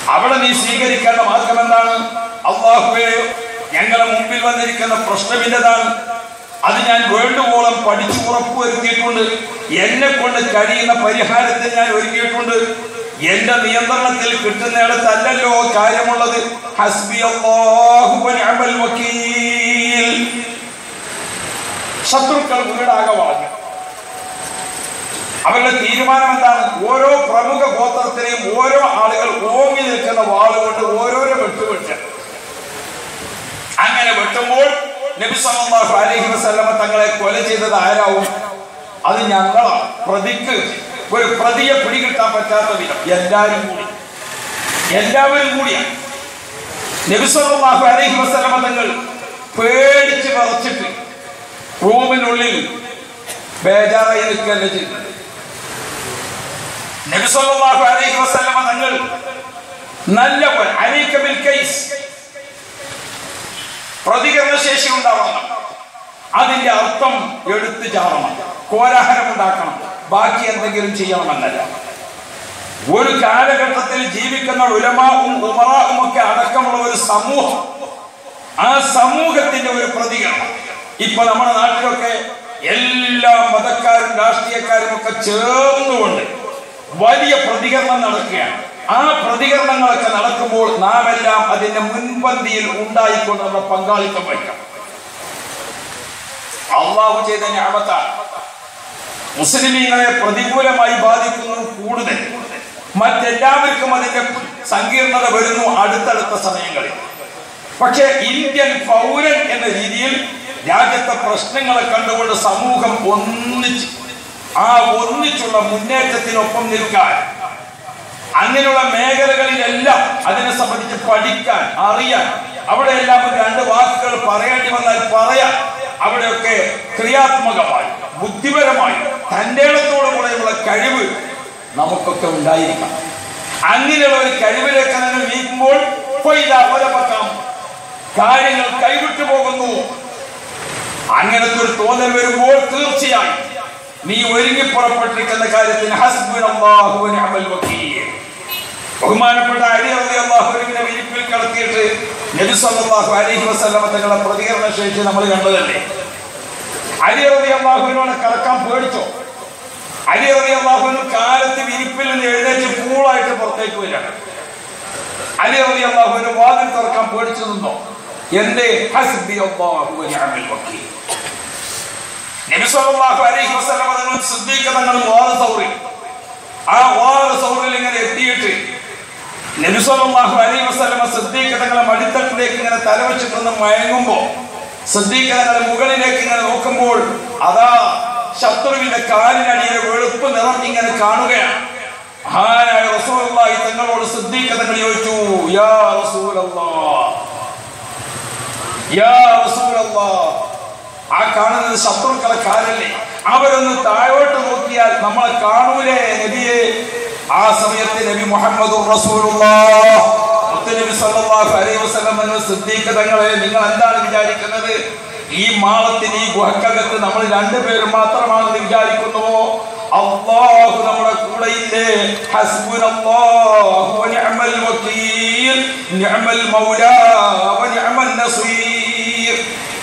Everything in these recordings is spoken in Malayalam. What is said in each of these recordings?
അവിടെ നീ സ്വീകരിക്കേണ്ട മാർഗം എന്താണ് അള്ളാഹുവേ ഞങ്ങളെ മുമ്പിൽ വന്നിരിക്കുന്ന പ്രശ്നമില്ലതാണ് അത് ഞാൻ വേണ്ടുവോളം പഠിച്ചു ഉറപ്പുവരുത്തിയിട്ടുണ്ട് എന്നെ കൊണ്ട് കഴിയുന്ന പരിഹാരത്തിന് ഞാൻ ഒരുക്കിയിട്ടുണ്ട് എന്റെ നിയന്ത്രണത്തിൽ കിട്ടുന്നിടത്തല്ലല്ലോ കാര്യമുള്ളത് ഹസ്ബി അല്ലാഹു വനിഅമൽ വക്കീൽ ശത്രുക്കൾ വീടാകെ വളഞ്ഞു അവരുടെ തീരുമാനം എന്താണ് ഓരോ പ്രമുഖ ഗോത്രത്തിനെയും ഓരോ ആളുകൾ ഓങ്ങി നിൽക്കുന്ന വാളുകൊണ്ട് ഓരോരോ വെട്ടുവെട്ട് അങ്ങനെ വെട്ടുമ്പോൾ നബി സല്ലല്ലാഹു അലൈഹി വസല്ലമ തങ്ങളെ കൊല ചെയ്തത് ആരാവും അത് ഞങ്ങളാണ് പ്രതിക്ക് ഒരു പ്രതിയെ പിടികിട്ടാൻ പറ്റാത്ത വിധം എല്ലാവരും കൂടി എല്ലാവരും കൂടിയാണ് നബി സല്ലല്ലാഹു അലൈഹി വസല്ലമ തങ്ങൾ പേടിച്ച് വിറച്ചിട്ട് റൂമിനുള്ളിൽ ബേജാറായി നിൽക്കുകയല്ല ചെയ്തത് നബി സല്ലല്ലാഹു അലൈഹി വസല്ലമ തങ്ങൾ നല്ല പോലെ അലൈക ബിൽ കൈസ് പ്രതികരണ ശേഷി ഉണ്ടാവണം അതിന്റെ അർത്ഥം എടുത്തു ചാടണം കോലാഹലം ഉണ്ടാക്കണം ബാക്കി എന്തെങ്കിലും ചെയ്യണമെന്നല്ല ഒരു കാലഘട്ടത്തിൽ ജീവിക്കുന്ന ഉലമാവും ഉമറാവും ഒക്കെ അടക്കമുള്ള ഒരു സമൂഹം ആ സമൂഹത്തിന്റെ ഒരു പ്രതികരണം ഇപ്പൊ നമ്മുടെ നാട്ടിലൊക്കെ എല്ലാ മതക്കാരും രാഷ്ട്രീയക്കാരും ഒക്കെ ചേർന്നുകൊണ്ട് വലിയ പ്രതികരണം നടക്കുകയാണ് ആ പ്രതികരണങ്ങളൊക്കെ നടക്കുമ്പോൾ നാം എല്ലാം അതിന്റെ മുൻപന്തിയിൽ ഉണ്ടായിക്കൊണ്ട് നമ്മുടെ പങ്കാളിത്തം വയ്ക്കണം അള്ളാഹു ചെയ്ത ഞാപത്താണ് മുസ്ലിമീങ്ങളെ പ്രതികൂലമായി ബാധിക്കുന്നു കൂടുതൽ മറ്റെല്ലാവർക്കും അതിന്റെ സങ്കീർണത വരുന്നു അടുത്തടുത്ത സമയങ്ങളിൽ പക്ഷേ ഇന്ത്യൻ പൗരൻ എന്ന രീതിയിൽ രാജ്യത്തെ പ്രശ്നങ്ങളെ കണ്ടുകൊണ്ട് സമൂഹം ഒന്നിച്ച് ആ ഒന്നിച്ചുള്ള മുന്നേറ്റത്തിനൊപ്പം നിൽക്കാൻ അങ്ങനെയുള്ള മേഖലകളിലെല്ലാം അതിനെ സംബന്ധിച്ച് പഠിക്കാൻ അറിയാൻ അവിടെയെല്ലാം ഒരു രണ്ട് വാക്കുകൾ പറയേണ്ടി വന്നാൽ പറയാൻ അവിടെയൊക്കെ ക്രിയാത്മകമായി ബുദ്ധിപരമായി തൻ്റെ കൂടെയുള്ള കഴിവ് നമുക്കൊക്കെ ഉണ്ടായിരിക്കണം അങ്ങനെയുള്ള ഒരു കഴിവിലേക്ക് നിങ്ങൾ നീക്കുമ്പോൾ കൊയ്ത ഒരപക്കം കാര്യങ്ങൾ കൈവിട്ടു പോകുന്നു അങ്ങനത്തെ ഒരു തോന്നൽ വരുമ്പോൾ തീർച്ചയായും നീ ഒരുങ്ങി പുറപ്പെട്ടിരിക്കുന്ന കാര്യത്തിന് ഹസ്ബുനല്ലാഹു വനിഅമൽ വക്കീൽ ബഹുമാനപ്പെട്ട അലി റളിയല്ലാഹു അൻഹുവിനെ വിരിപ്പിൽ കടത്തിയിട്ട് നബി സല്ലല്ലാഹു അലൈഹി വസല്ലമ തങ്ങളുടെ പ്രതികരണ ശേഷി നമ്മൾ കണ്ടതല്ലേ അലി റളിയല്ലാഹുവിനോട് കടക്കാൻ പേടിച്ചോ അലി റളിയല്ലാഹുവിന് കാലത്ത് വിരിപ്പിൽ നിന്ന് എഴുന്നേറ്റ് പൂളായിട്ട് പുറത്തേക്ക് വരികയാണ് അലി റളിയല്ലാഹുവിന് വാതിൽ തുറക്കാൻ പേടിച്ചു നിന്നോ എന്തേ ഹസ്ബി അല്ലാഹു വനിഅമൽ വക്കീൽ നബി സല്ലല്ലാഹു അലൈഹി വസല്ലമ തങ്ങളും സിദ്ദീഖ് തങ്ങളും വാദ സൗറി ആ വാദ സൗറിൽ ഇങ്ങനെ എത്തിയിട്ട് നബി സല്ലല്ലാഹു അലൈഹി വസല്ലമ സിദ്ദീഖ് തങ്ങളെ മടിത്തട്ടിലേക്ക് ഇങ്ങനെ തലവെച്ചിട്ടൊന്ന് മയങ്ങുമ്പോ സിദ്ദീഖ് തങ്ങളെ മുകളിലേക്ക് ഇങ്ങനെ നോക്കുമ്പോൾ അതാ ശത്രുവിന്റെ കാലിനടിയിലെ വെളുപ്പ് നിറം ഇങ്ങനെ കാണുകയാണ് മഹാനായ റസൂലുള്ളാഹി തങ്ങളോട് സിദ്ദീഖ് തങ്ങൾ ചോദിച്ചു യാ റസൂലല്ലാഹ് യാ റസൂലല്ലാഹ് ആ കാണുന്നത് ശത്രുക്കളെ കാലല്ലേ അവരൊന്ന് താഴോട്ട് നോക്കിയാൽ നമ്മളെ കാണൂലേ നബിയെ ആ സമയത്ത് നബി മുഹമ്മദ് നബി സല്ലല്ലാഹു അലൈഹി വസല്ലം എന്ന സിദ്ദീഖ് തങ്ങളെ നിങ്ങൾ എന്താണ് വിചാരിക്കുന്നത് ഈ മാളത്തിന് ഈ ഗുഹക്കകത്ത് നമ്മൾ രണ്ടുപേരും മാത്രമാണെന്ന് വിചാരിക്കുന്നുവോ അള്ളാഹു നമ്മുടെ കൂടെയില്ലേ ഹസ്ബുനല്ലാഹു വനിഅമൽ വക്കീൽ നിഅമൽ മൗലാ വനിഅമൽ നസീർ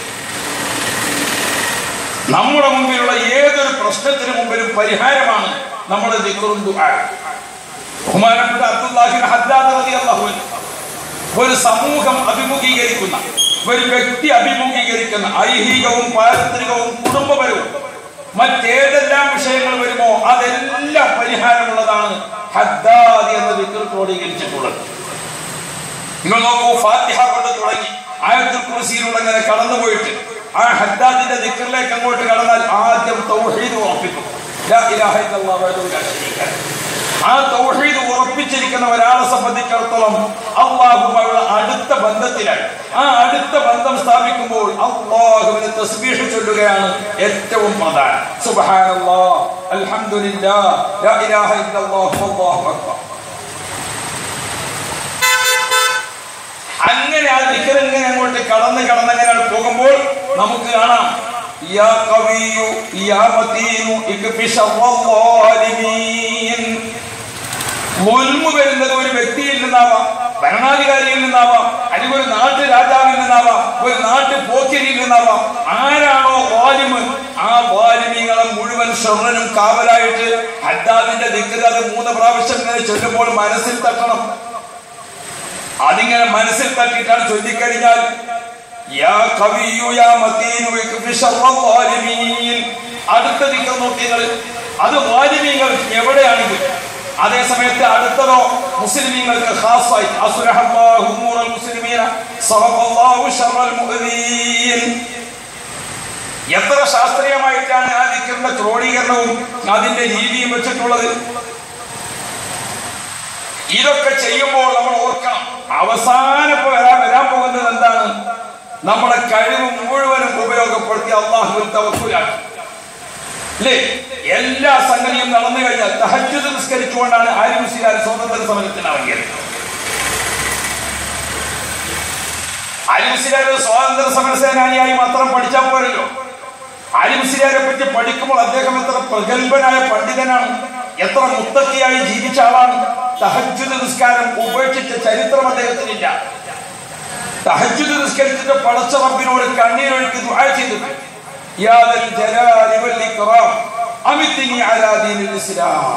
നമ്മുടെ മുമ്പിലുള്ള ഏതൊരു പ്രശ്നത്തിന് മുമ്പിലും പരിഹാരമാണ് നമ്മുടെ ദിക്റും ദുആയും. ബഹുമാനപ്പെട്ട അബ്ദുല്ലാഹിബ്ൻ ഹദ്ദാദ് റളിയല്ലാഹു അൻഹു ഒരു സമൂഹം അഭിമുഖീകരിക്കുന്ന ഒരു വ്യക്തി അഭിമുഖീകരിക്കുന്ന ഐഹികവും പാരത്രികവും കുടുംബപരവും മറ്റേതെല്ലാം വിഷയങ്ങൾ വരുമോ അതെല്ലാം പരിഹാരമുള്ളതാണ് ഹദ്ദാദ് എന്ന ദിക്ർ ക്രോഡീകരിച്ചിട്ടുള്ളത് നിങ്ങൾ നോക്കൂ ഫാത്തിഹ കൊണ്ട് തുടങ്ങി ആയത്തുൽ കുർസിയിലൂടെ ഇങ്ങനെ കടന്നുപോയിട്ട് ആ ഹദ്ദാദിന്റെ ദിക്റിലേക്ക് അങ്ങോട്ട് കടന്നാൽ ആദ്യം തൗഹീദ് ഉറപ്പിക്കും ലാ ഇലാഹ ഇല്ലല്ലാഹു വഹ്ദഹു ലാ ശരീക ലഹ്. ആ തൗഹീദ് ഉറപ്പിച്ചിരിക്കുന്ന ഒരാളെ സംബന്ധിച്ചിടത്തോളം അള്ളാഹുമായുള്ള അടുത്ത ബന്ധത്തിലാണ് ആ അടുത്ത ബന്ധം സ്ഥാപിക്കുമ്പോൾ അള്ളാഹുവിനെ തസ്ബീഹ് ചൊല്ലുകയാണ് ഏറ്റവും പ്രധാനം സുബ്ഹാനല്ലാഹ് അൽഹംദുലില്ലാഹ് ലാ ഇലാഹ ഇല്ലല്ലാഹു വല്ലാഹു അക്ബർ അങ്ങനെ ആ ദിക്കർ ഇങ്ങനെ അങ്ങോട്ട് കടന്ന് കടന്ന് അങ്ങനെ പോകുമ്പോൾ നമുക്ക് കാണാം യാ കവിയു യാ മതീനു ഇക്ഫി ശർറൽ ളാലിമീൻ മുൽമു വരുന്നത് ഒരു വ്യക്തിയിൽ നിന്നാവാം ഭരണാധികാരിയിൽ നിന്നാവാം അല്ലെങ്കിൽ ഒരു നാട്ടു രാജാവിൽ നിന്നാവാം ഒരു നാട്ടു പോക്കിരിയിൽ നിന്നാവാം ആരാണോ വാലിമ് ആ വാലിമികളെ മുഴുവൻ ഷൊർണനും കാവലായിട്ട് ഹദ്ദാദിന്റെ ദിക്കത് അത് മൂന്ന് പ്രാവശ്യം ഇങ്ങനെ ചൊല്ലുമ്പോൾ മനസ്സിൽ തട്ടണം അതിങ്ങനെ മനസ്സിൽ തട്ടിയിട്ടാണ് ചൊല്ലിക്കഴിഞ്ഞാൽ യാ കവിയു യാ മതീനു ഇക്ഫി ശർറ ളാലിമീൻ. അടുത്ത ദിക്കർ നോക്കിയത് അത് വാലിമീങ്ങൾ എവിടെയാണെങ്കിൽ അതേ സമയത്ത് അടുത്തതോ മുസ്ലിമീങ്ങൾക്ക് ഖാസായി അസ്ലഹല്ലാഹു ഉമൂറൽ മുസ്ലിമീന സറഫല്ലാഹു ശർറൽ മുഅ്മിനീൻ എത്ര ശാസ്ത്രീയമായിട്ടാണ് ആ ദിക്കറിന്റെ ക്രോഡീകരണവും അതിന്റെ രീതിയും വെച്ചിട്ടുള്ളത് ഇതൊക്കെ ചെയ്യുമ്പോൾ നമ്മൾ ഓർക്കണം അവസാനം ഇപ്പൊ വരാൻ വരാൻ പോകുന്നത് എന്താണ് നമ്മുടെ കഴിവ് മുഴുവനും ഉപയോഗപ്പെടുത്തി അള്ളാഹുവിൽ തവക്കൂലാണ് അല്ലേ എല്ലാ സംഗതിയും നടന്നു കഴിഞ്ഞാൽ തഹജ്ജുദ് നിസ്കരിച്ചുകൊണ്ടാണ് ആര്യമുസ്ലിയാർ സ്വാതന്ത്ര്യ സമരത്തിനിറങ്ങിയത് ആര്യമുസ്ലിയാർ സ്വാതന്ത്ര്യ സമര സേനാനിയായി മാത്രം പഠിച്ചാൽ പോരല്ലോ ആര്യമുസ്ലിയാരെ പറ്റി പഠിക്കുമ്പോൾ അദ്ദേഹം എത്ര പ്രഗത്ഭനായ പണ്ഡിതനാണ് എത്ര മുത്തക്കിയായി ജീവിച്ച ആളാണ് തഹജ്ജുദ് നിസ്കാരം ഉപേക്ഷിച്ച ചരിത്രം അദ്ദേഹത്തിനില്ല തഹജ്ജുദ് നിസ്കരിച്ചിട്ട് പടച്ച റബ്ബിനോട് കണ്ണീരൊഴുക്കി ദുആ ചെയ്തിട്ട് യാ ദൽ ജലാലി വൽ ഇക്റാം അമിത്നി അലാ ദീനിൽ ഇസ്ലാം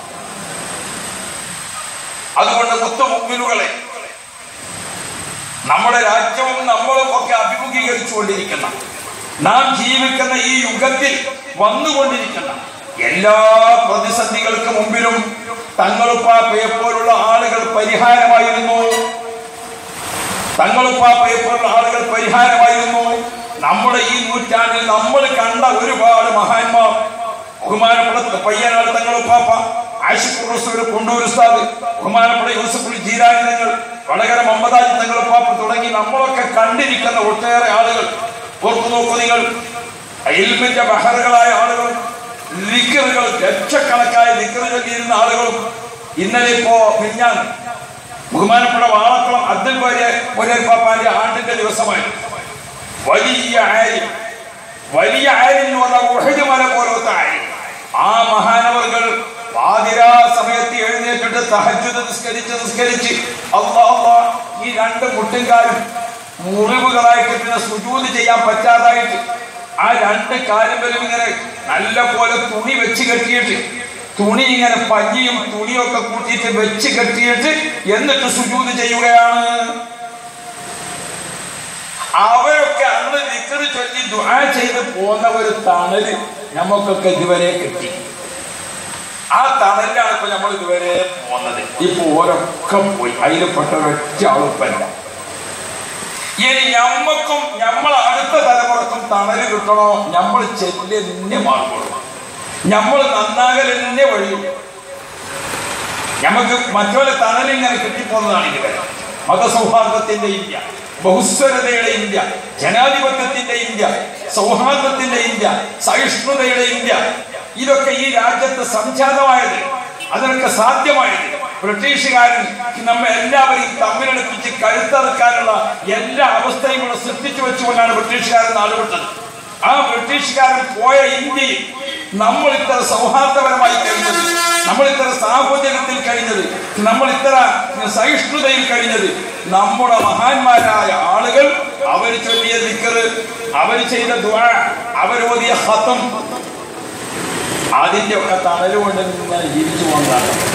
അതുകൊണ്ട് മുത്തുമുഗ്മിനുകളെ നമ്മുടെ രാജ്യവും നമ്മളും ഒക്കെ അഭിമുഖീകരിച്ചുകൊണ്ടിരിക്കുന്ന നാം ജീവിക്കുന്ന ഈ യുഗത്തിൽ വന്നുകൊണ്ടിരിക്കുന്ന എല്ലാ പ്രതിസന്ധികൾക്ക് മുമ്പിലും തങ്ങളുപ്പാപ്പയെ പോലുള്ള ആളുകൾ പരിഹാരമായിരുന്നു തങ്ങളുപ്പാപ്പയെ പോലുള്ള ആളുകൾ പരിഹാരമായിരുന്നു നമ്മുടെ ഈ നൂറ്റാണ്ടിൽ നമ്മൾ കണ്ട ഒരുപാട് മഹാന്മാർ ബഹുമാനപ്പെട്ട പയ്യനാട് തങ്ങളുപ്പാപ്പ ആഷിഖ് റസൂൽ കൊണ്ടൂർ ഉസ്താദ് ബഹുമാനപ്പെട്ട യൂസഫുൽ ജീരാനി തങ്ങൾ വടകര മമ്മദാജി തങ്ങളുപ്പാപ്പ തുടങ്ങി നമ്മളൊക്കെ കണ്ടിരിക്കുന്ന ഒട്ടേറെ ആളുകൾ ഓർത്തു നോക്കൂ നിങ്ങൾ ഇൽമിന്റെ ബഹറുകളായ ആളുകൾ ലിക്കറുകൾ ലക്ഷക്കണക്കായ ലിക്കറ് ചൊല്ലിയിരുന്ന ആളുകളും ഇന്നലെ ഇപ്പോ മിഞ്ഞാൻ ബഹുമാനപ്പെട്ട വാളക്കുളം അബ്ദുൽ ഒരേ പാപ്പാന്റെ ആണ്ടിന്റെ ദിവസമായി വലിയ ആര്യം വലിയ ആര്യം എന്ന് പറഞ്ഞാൽ ഉഹദ് മല പോലത്തെ ആര്യം ആ മഹാനവർകൾ പാതിരാ സമയത്ത് എഴുന്നേറ്റിട്ട് തഹജ്ജുദ് നിസ്കരിച്ച് നിസ്കരിച്ച് അള്ളാ അള്ളാ ഈ രണ്ട് മുട്ടുംകാലും മുറിവുകളായിട്ട് പിന്നെ സുജൂത് ചെയ്യാൻ പറ്റാതായിട്ട് ആ രണ്ട് കാലുമ്പലും ഇങ്ങനെ നല്ല പോലെ തുണി വെച്ച് കെട്ടിയിട്ട് തുണി ഇങ്ങനെ പഞ്ഞിയും തുണിയൊക്കെ കൂട്ടിയിട്ട് വെച്ച് കെട്ടിയിട്ട് എന്നിട്ട് സുജൂത് ചെയ്യുകയാണ് അവരൊക്കെ അന്ന് വിക്കറ് ചൊല്ലി ദുആ ചെയ്ത് പോന്ന ഒരു തണല് നമുക്കൊക്കെ ഇതുവരെ കിട്ടി ആ തണലിലാണ് ഇപ്പൊ നമ്മൾ ഇതുവരെ പോന്നത് ഇപ്പൊ ഓരൊക്കെ പോയി അതിൽപ്പെട്ട ഒരൊറ്റ ആളുപ്പല്ല ഇനി ഞമ്മക്കും നമ്മൾ അടുത്ത തലമുറക്കും തണല് കിട്ടണോ നമ്മൾ ചെല്ലിന്നെ മാറുള്ളൂ നമ്മൾ നന്നാകൽ തന്നെ വഴിയുള്ളൂ നമുക്ക് മറ്റൊരു തണൽ ഇങ്ങനെ കിട്ടിപ്പോന്നതാണ് ഇതുവരെ മതസൗഹാർദ്ദത്തിന്റെ ഇന്ത്യ ബഹുസ്വരതയുടെ ഇന്ത്യ ജനാധിപത്യത്തിന്റെ ഇന്ത്യ സൗഹാർദ്ദത്തിന്റെ ഇന്ത്യ സഹിഷ്ണുതയുടെ ഇന്ത്യ ഇതൊക്കെ ഈ രാജ്യത്ത് സംജാതമായത് അതിനൊക്കെ സാധ്യമായത് ബ്രിട്ടീഷുകാരൻ നമ്മെ എല്ലാവരെയും തമ്മിലടുപ്പിച്ച് കഴുത്തറക്കാനുള്ള എല്ലാ അവസ്ഥയും ഇവിടെ സൃഷ്ടിച്ചു വെച്ചുകൊണ്ടാണ് ബ്രിട്ടീഷുകാരൻ നാടുവിട്ടത് ആ ബ്രിട്ടീഷുകാരൻ പോയ ഇന്ത്യയിൽ നമ്മൾ ഇത്ര സൗഹാർദ്ദപരമായി കഴിഞ്ഞത് നമ്മൾ ഇത്ര സാഹോദര്യത്തിൽ കഴിഞ്ഞത് നമ്മൾ ഇത്ര സഹിഷ്ണുതയിൽ കഴിഞ്ഞത് നമ്മുടെ മഹാന്മാരായ ആളുകൾ അവർ ചൊല്ലിയ ദിക്കറ് അവർ ചെയ്ത ദ്വാ അവരോതിയ ഹതം അതിന്റെ ഒക്കെ തണലുകൊണ്ട് ഇങ്ങനെ ജീവിച്ചു പോകുന്നതാണ്